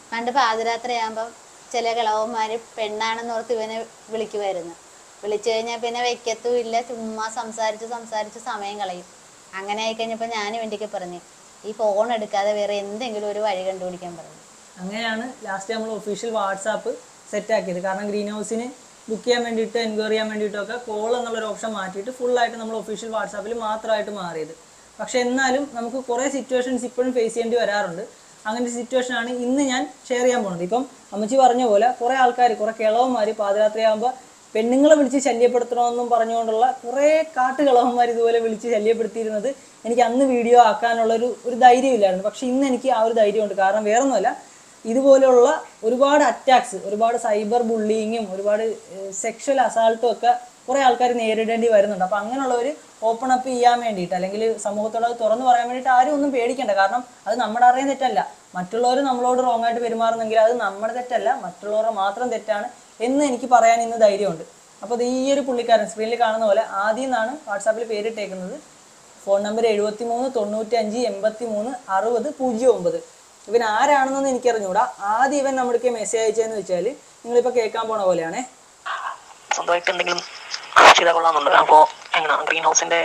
പണ്ട് പാതിരാത്രിയാകുമ്പം ചില കിളവന്മാര് പെണ്ണാണെന്ന് ഓർത്ത് ഇവനെ വിളിക്കുമായിരുന്നു വിളിച്ചു കഴിഞ്ഞാൽ പിന്നെ വെക്കത്തും ഇല്ല ചുമ്മാ സംസാരിച്ച് സംസാരിച്ച് സമയം കളയും അങ്ങനെ ആയിക്കഴിഞ്ഞപ്പോൾ ഞാൻ വേണ്ടിക്ക് പറഞ്ഞു ഈ ഫോൺ എടുക്കാതെ വേറെ എന്തെങ്കിലും ഒരു വഴി കണ്ടുപിടിക്കാൻ പറഞ്ഞു അങ്ങനെയാണ് ലാസ്റ്റ് നമ്മൾ ഒഫീഷ്യൽ വാട്സാപ്പ് സെറ്റ് ആക്കിയത് കാരണം ഗ്രീൻ ഹൗസിന് ബുക്ക് ചെയ്യാൻ വേണ്ടിയിട്ട് എൻക്വയറി ചെയ്യാൻ വേണ്ടിയിട്ടൊക്കെ കോൾ എന്നുള്ളൊരു ഓപ്ഷൻ മാറ്റിയിട്ട് ഫുള്ളായിട്ട് നമ്മൾ ഒഫീഷ്യൽ വാട്സാപ്പിൽ മാത്രമായിട്ട് മാറിയത് പക്ഷെ എന്നാലും നമുക്ക് കുറേ സിറ്റുവേഷൻസ് ഇപ്പോഴും ഫേസ് ചെയ്യേണ്ടി വരാറുണ്ട് അങ്ങനത്തെ സിറ്റുവേഷൻ ആണ് ഇന്ന് ഞാൻ ഷെയർ ചെയ്യാൻ പോകുന്നത് ഇപ്പം അമ്മച്ചി പറഞ്ഞ പോലെ കുറേ ആൾക്കാർ കുറേ കിളവന്മാർ പാതിരാത്രിയാകുമ്പോൾ പെണ്ണുങ്ങളെ വിളിച്ച് ശല്യപ്പെടുത്തണമെന്നും പറഞ്ഞുകൊണ്ടുള്ള കുറേ കാട്ടുകളവന്മാർ ഇതുപോലെ വിളിച്ച് ശല്യപ്പെടുത്തിയിരുന്നത് എനിക്ക് അന്ന് വീഡിയോ ആക്കാനുള്ള ഒരു ഒരു ധൈര്യമില്ലായിരുന്നു പക്ഷെ ഇന്ന് എനിക്ക് ആ ഒരു ധൈര്യമുണ്ട് കാരണം വേറൊന്നുമല്ല ഇതുപോലെയുള്ള ഒരുപാട് അറ്റാക്സ് ഒരുപാട് സൈബർ ബുള്ളിങ്ങും ഒരുപാട് സെക്ഷൽ അസാൾട്ടും ഒക്കെ കുറേ ആൾക്കാർ നേരിടേണ്ടി വരുന്നുണ്ട് അപ്പോൾ അങ്ങനെയുള്ളവർ ഓപ്പൺ അപ്പ് ചെയ്യാൻ വേണ്ടിയിട്ട് അല്ലെങ്കിൽ സമൂഹത്തോട് അത് തുറന്നു പറയാൻ വേണ്ടിയിട്ട് ആരും ഒന്നും പേടിക്കണ്ട കാരണം അത് നമ്മുടെ അറിയാൻ തെറ്റല്ല മറ്റുള്ളവർ നമ്മളോട് റോങ് ആയിട്ട് പെരുമാറുന്നെങ്കിൽ അത് നമ്മുടെ തെറ്റല്ല മറ്റുള്ളവരുടെ മാത്രം തെറ്റാണ് എന്ന് എനിക്ക് പറയാൻ ഇന്ന് ധൈര്യമുണ്ട് അപ്പോൾ ഈ ഒരു പുള്ളിക്കാരൻ സ്ക്രീനിൽ കാണുന്ന പോലെ ആദ്യം നിന്നാണ് വാട്സാപ്പിൽ പേരിട്ടേക്കുന്നത് ഫോൺ നമ്പർ എഴുപത്തി മൂന്ന് തൊണ്ണൂറ്റി അഞ്ച് എൺപത്തി മൂന്ന് അറുപത് പൂജ്യം ഒമ്പത് ഇവൻ ആരാണെന്നൊന്നും എനിക്കറിഞ്ഞൂടാ ആദ്യം ഇവൻ നമ്മുടെ മെസ്സേജ് അയച്ചതെന്ന് വെച്ചാൽ നിങ്ങളിപ്പോൾ കേൾക്കാൻ പോണ പോലെയാണേ സ്വന്തമായിട്ട് എന്തെങ്കിലും ചെയ്താൽ കൊള്ളാമെന്നുണ്ട് അപ്പോൾ എങ്ങനെ ഗ്രീൻ ഹൗസിന്റെ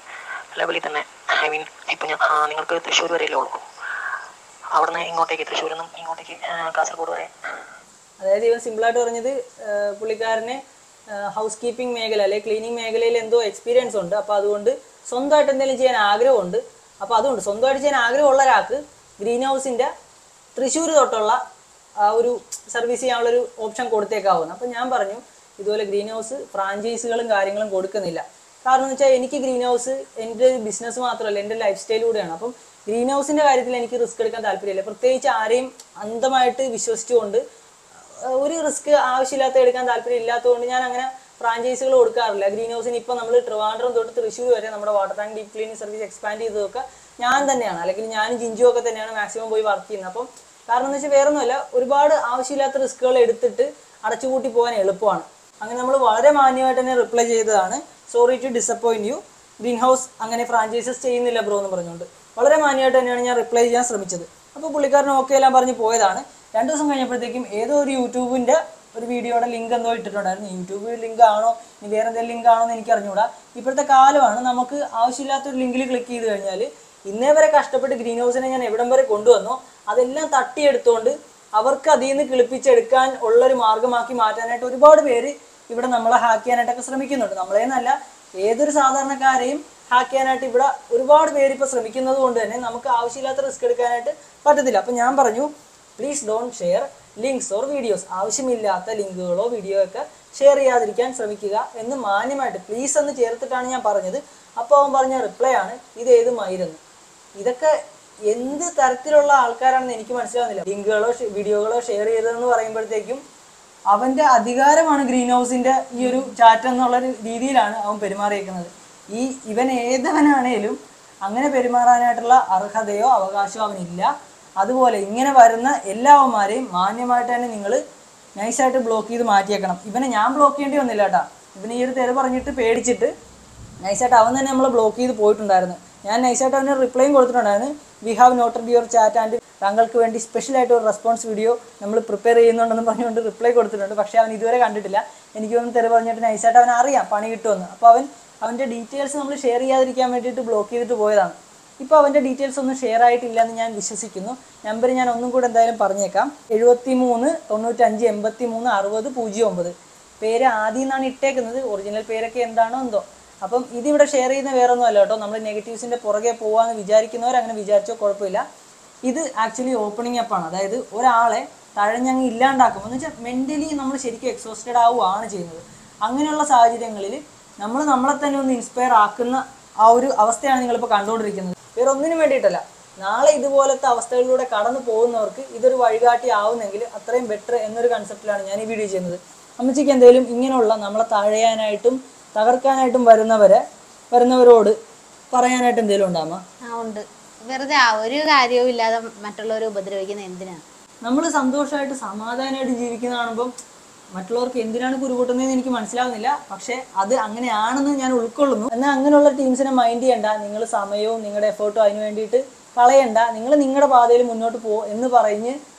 ലെവലിൽ തന്നെ ഐ മീൻ ഇപ്പം ഞാൻ ആ, നിങ്ങൾക്ക് തൃശ്ശൂർ വരെയല്ലേ ഉള്ളൂ അവിടുന്ന് ഇങ്ങോട്ടേക്ക് തൃശ്ശൂരിൽ നിന്നും ഇങ്ങോട്ടേക്ക് ആ, കാസർഗോഡ് വരെ അതായത് ഇവൻ സിമ്പിളായിട്ട് പറഞ്ഞത് ആ, പുള്ളിക്കാരന് ഹൗസ് കീപ്പിംഗ് മേഖല അല്ലെങ്കിൽ ക്ലീനിങ് മേഖലയിൽ എന്തോ എക്സ്പീരിയൻസ് ഉണ്ട് അപ്പോൾ അതുകൊണ്ട് സ്വന്തമായിട്ട് എന്തെങ്കിലും ചെയ്യാൻ ആഗ്രഹമുണ്ട് അപ്പോൾ അതുകൊണ്ട് സ്വന്തമായിട്ട് ചെയ്യാൻ ആഗ്രഹമുള്ള ഒരാൾക്ക് ഗ്രീൻ ഹൗസിൻ്റെ തൃശ്ശൂർ തൊട്ടുള്ള ആ ഒരു സർവീസ് ചെയ്യാനുള്ളൊരു ഓപ്ഷൻ കൊടുത്തേക്കാവുന്നു അപ്പോൾ ഞാൻ പറഞ്ഞു ഇതുപോലെ ഗ്രീൻ ഹൗസ് ഫ്രാഞ്ചൈസികളും കാര്യങ്ങളും കൊടുക്കുന്നില്ല കാരണം എന്ന് വെച്ചാൽ എനിക്ക് ഗ്രീൻ ഹൗസ് എൻ്റെ ബിസിനസ് മാത്രമല്ല എൻ്റെ ലൈഫ് സ്റ്റൈൽ കൂടെയാണ് അപ്പം ഗ്രീൻ ഹൗസിൻ്റെ കാര്യത്തിൽ എനിക്ക് റിസ്ക് എടുക്കാൻ താല്പര്യമില്ല പ്രത്യേകിച്ച് ആരെയും അന്ധമായിട്ട് വിശ്വസിച്ചുകൊണ്ട് ഏഹ് ഒരു റിസ്ക് ആവശ്യമില്ലാത്ത എടുക്കാൻ താല്പര്യം ഇല്ലാത്തതുകൊണ്ട് ഞാൻ അങ്ങനെ ഫ്രാഞ്ചൈസികൾ കൊടുക്കാറില്ല ഗ്രീൻ ഹൗസിന് ഇപ്പം നമ്മൾ ട്രിവാൻഡ്രം തൊട്ട് തൃശ്ശൂർ വരെ നമ്മുടെ water tank deep cleaning service expand ചെയ്തതൊക്കെ ഞാൻ തന്നെയാണ് അല്ലെങ്കിൽ ഞാനും ജിഞ്ചു ഒക്കെ തന്നെയാണ് മാക്സിമം പോയി വർക്ക് ചെയ്യുന്നത് അപ്പം കാരണം എന്ന് വെച്ചാൽ വേറെ ഒന്നുമല്ല ഒരുപാട് ആവശ്യമില്ലാത്ത റിസ്കുകൾ എടുത്തിട്ട് അടച്ചുപൂട്ടി പോകാൻ എളുപ്പമാണ് അങ്ങനെ നമ്മൾ വളരെ മാന്യമായിട്ട് തന്നെ റിപ്ലൈ ചെയ്തതാണ് sorry to disappoint you green house അങ്ങനെ ഫ്രാഞ്ചൈസസ് ചെയ്യുന്നില്ല ബ്രോ എന്ന് പറഞ്ഞുകൊണ്ട് വളരെ മാന്യമായിട്ട് തന്നെയാണ് ഞാൻ റിപ്ലൈ ചെയ്യാൻ ശ്രമിച്ചത് അപ്പോൾ പുള്ളിക്കാരൻ ഓക്കെ എല്ലാം പറഞ്ഞ് പോയതാണ് രണ്ട് ദിവസം കഴിഞ്ഞപ്പോഴത്തേക്കും ഏതോ ഒരു യൂട്യൂബിൻ്റെ ഒരു വീഡിയോയുടെ ലിങ്ക് എന്തോ ഇട്ടിട്ടുണ്ടായിരുന്നു യൂട്യൂബ് ലിങ്ക് ആണോ ഇനി വേറെ എന്തെങ്കിലും ലിങ്ക് ആണോ എന്ന് എനിക്ക് അറിഞ്ഞൂടാ ഇപ്പോഴത്തെ കാലമാണ് നമുക്ക് ആവശ്യമില്ലാത്തൊരു ലിങ്കിൽ ക്ലിക്ക് ചെയ്ത് കഴിഞ്ഞാൽ ഇന്നേ വരെ കഷ്ടപ്പെട്ട് ഗ്രീൻ ഹൗസിനെ ഞാൻ എവിടം വരെ കൊണ്ടുവന്നോ അതെല്ലാം തട്ടിയെടുത്തുകൊണ്ട് അവർക്ക് അതിൽ നിന്ന് കിളിപ്പിച്ചെടുക്കാൻ ഉള്ളൊരു മാർഗമാക്കി മാറ്റാനായിട്ട് ഒരുപാട് പേര് ഇവിടെ നമ്മളെ ഹാക്ക് ചെയ്യാനായിട്ടൊക്കെ ശ്രമിക്കുന്നുണ്ട് നമ്മളേന്നല്ല ഏതൊരു സാധാരണക്കാരെയും ഹാക്ക് ചെയ്യാനായിട്ട് ഇവിടെ ഒരുപാട് പേര് ഇപ്പോൾ ശ്രമിക്കുന്നത് കൊണ്ട് തന്നെ നമുക്ക് ആവശ്യമില്ലാത്ത റിസ്ക് എടുക്കാനായിട്ട് പറ്റത്തില്ല അപ്പം ഞാൻ പറഞ്ഞു please don't share links or videos ആവശ്യമില്ലാത്ത ലിങ്കുകളോ വീഡിയോ ഒക്കെ ഷെയർ ചെയ്യാതിരിക്കാൻ ശ്രമിക്കുക എന്ന് മാന്യമായിട്ട് പ്ലീസ് എന്ന് ചേർത്തിട്ടാണ് ഞാൻ പറഞ്ഞത് അപ്പോൾ അവൻ പറഞ്ഞ റിപ്ലൈ ആണ് ഇത് ഏതുമായിരുന്നു ഇതൊക്കെ എന്ത് തരത്തിലുള്ള ആൾക്കാരാണെന്ന് എനിക്ക് മനസ്സിലാവുന്നില്ല ലിങ്കുകളോ ഷെ- വീഡിയോകളോ ഷെയർ ചെയ്തതെന്ന് പറയുമ്പോഴത്തേക്കും അവന്റെ അധികാരമാണ് ഗ്രീൻ ഹൗസിന്റെ ഈ ഒരു ചാറ്റ് എന്നുള്ള ഒരു രീതിയിലാണ് അവൻ പെരുമാറിയേക്കുന്നത് ഈ ഇവൻ ഏതവനാണേലും അങ്ങനെ പെരുമാറാനായിട്ടുള്ള അർഹതയോ അവകാശമോ അവനില്ല അതുപോലെ ഇങ്ങനെ വരുന്ന എല്ലാവന്മാരെയും മാന്യമായിട്ട് തന്നെ നിങ്ങൾ നൈസായിട്ട് ബ്ലോക്ക് ചെയ്ത് മാറ്റിയേക്കണം ഇവനെ ഞാൻ ബ്ലോക്ക് ചെയ്യേണ്ടി വന്നില്ല കേട്ടാ ഇവന് ഈ ഒരു തെരു പറഞ്ഞിട്ട് പേടിച്ചിട്ട് നൈസായിട്ട് അവൻ തന്നെ നമ്മളെ ബ്ലോക്ക് ചെയ്ത് പോയിട്ടുണ്ടായിരുന്നു ഞാൻ നൈസായിട്ട് അവന് റിപ്ലൈയും കൊടുത്തിട്ടുണ്ടായിരുന്നു we have noted your chat and താങ്കൾക്ക് വേണ്ടി സ്പെഷ്യൽ ആയിട്ട് ഒരു റെസ്പോൺസ് വീഡിയോ നമ്മൾ പ്രിപ്പയർ ചെയ്യുന്നുണ്ടെന്ന് പറഞ്ഞുകൊണ്ട് റിപ്ലൈ കൊടുത്തിട്ടുണ്ട് പക്ഷേ അവൻ ഇതുവരെ കണ്ടിട്ടില്ല എനിക്ക് അവൻ തെറി പറഞ്ഞിട്ട് നൈസായിട്ട് അവൻ അറിയാം പണി കിട്ടുമെന്ന് അപ്പോൾ അവൻ അവൻ്റെ ഡീറ്റെയിൽസ് നമ്മൾ ഷെയർ ചെയ്യാതിരിക്കാൻ വേണ്ടിയിട്ട് ബ്ലോക്ക് ചെയ്തിട്ട് പോയതാണ് ഇപ്പോൾ അവൻ്റെ ഡീറ്റെയിൽസ് ഒന്നും ഷെയർ ആയിട്ടില്ല എന്ന് ഞാൻ വിശ്വസിക്കുന്നു നമ്പർ ഞാൻ ഒന്നും കൂടെ എന്തായാലും പറഞ്ഞേക്കാം എഴുപത്തി മൂന്ന് തൊണ്ണൂറ്റഞ്ച് എൺപത്തി മൂന്ന് അറുപത് പൂജ്യം ഒമ്പത് പേര് ആദ്യം നിന്നാണ് ഇട്ടേക്കുന്നത് ഒറിജിനൽ പേരൊക്കെ എന്താണോ എന്തോ അപ്പം ഇതിവിടെ ഷെയർ ചെയ്യുന്ന വേറെ ഒന്നും അല്ല കേട്ടോ നമ്മൾ നെഗറ്റീവ്സിൻ്റെ പുറകെ പോകാമെന്ന് വിചാരിക്കുന്നവർ അങ്ങനെ വിചാരിച്ചോ കുഴപ്പമില്ല ഇത് ആക്ച്വലി ഓപ്പണിംഗ് അപ്പാണ് അതായത് ഒരാളെ തഴഞ്ഞങ്ങ് ഇല്ലാണ്ടാക്കും എന്ന് വെച്ചാൽ മെൻ്റലി നമ്മൾ ശരിക്കും എക്സോസ്റ്റഡ് ആവുകയാണ് ചെയ്യുന്നത് അങ്ങനെയുള്ള സാഹചര്യങ്ങളിൽ നമ്മൾ നമ്മളെ തന്നെ ഒന്ന് ഇൻസ്പയർ ആക്കുന്ന ആ ഒരു അവസ്ഥയാണ് നിങ്ങളിപ്പോൾ കണ്ടുകൊണ്ടിരിക്കുന്നത് വേറെ ഒന്നിനും വേണ്ടിയിട്ടല്ല നാളെ ഇതുപോലത്തെ അവസ്ഥകളിലൂടെ കടന്നു പോകുന്നവർക്ക് ഇതൊരു വഴികാട്ടി ആവുന്നെങ്കിൽ അത്രയും ബെറ്റർ എന്നൊരു കൺസെപ്റ്റിലാണ് ഞാൻ ഈ വീഡിയോ ചെയ്യുന്നത് അമ്മച്ചിക്ക് എന്തെങ്കിലും ഇങ്ങനെയുള്ള നമ്മളെ തഴയാനായിട്ടും തകർക്കാനായിട്ടും വരുന്നവരെ വരുന്നവരോട് പറയാനായിട്ട് എന്തെങ്കിലും ഉണ്ടാമോ ആ ഉണ്ട് വെറുതെ ആ ഒരു കാര്യവും ഇല്ലാതെ മറ്റുള്ളവരെ ഉപദ്രവിക്കുന്ന എന്തിനാ നമ്മൾ സന്തോഷമായിട്ട് സമാധാനമായിട്ട് ജീവിക്കുന്ന കാണുമ്പം മറ്റുള്ളവർക്ക് എന്തിനാണ് കുരുകൂട്ടുന്നതെന്ന് എനിക്ക് മനസ്സിലാവുന്നില്ല പക്ഷേ അത് അങ്ങനെയാണെന്ന് ഞാൻ ഉൾക്കൊള്ളുന്നു എന്നാൽ അങ്ങനെയുള്ള ടീംസിനെ മൈൻഡ് ചെയ്യണ്ട നിങ്ങൾ സമയവും നിങ്ങളുടെ എഫേർട്ടും അതിന് വേണ്ടിയിട്ട് കളയണ്ട നിങ്ങൾ നിങ്ങളുടെ പാതയിൽ മുന്നോട്ട് പോ എന്ന് പറഞ്ഞ്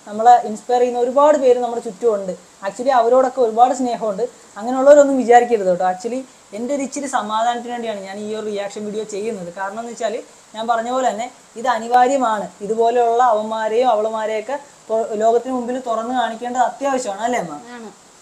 നമ്മളെ ഇൻസ്പയർ ചെയ്യുന്ന ഒരുപാട് പേര് നമ്മുടെ ചുറ്റുമുണ്ട് ആക്ച്വലി അവരോടൊക്കെ ഒരുപാട് സ്നേഹമുണ്ട് അങ്ങനെയുള്ളവരൊന്നും വിചാരിക്കരുത് കേട്ടോ ആക്ച്വലി എൻ്റെ ഒരു ഇച്ചിരി സമാധാനത്തിന് വേണ്ടിയാണ് ഞാൻ ഈ ഒരു റിയാക്ഷൻ വീഡിയോ ചെയ്യുന്നത് കാരണം എന്ന് വെച്ചാൽ ഞാൻ പറഞ്ഞ പോലെ തന്നെ ഇത് അനിവാര്യമാണ് ഇതുപോലെയുള്ള അവന്മാരെയും അവളുമാരെയൊക്കെ പൊ- ലോകത്തിന് മുമ്പിൽ തുറന്നു കാണിക്കേണ്ടത് അത്യാവശ്യമാണ് അല്ലേ അമ്മ ആണ്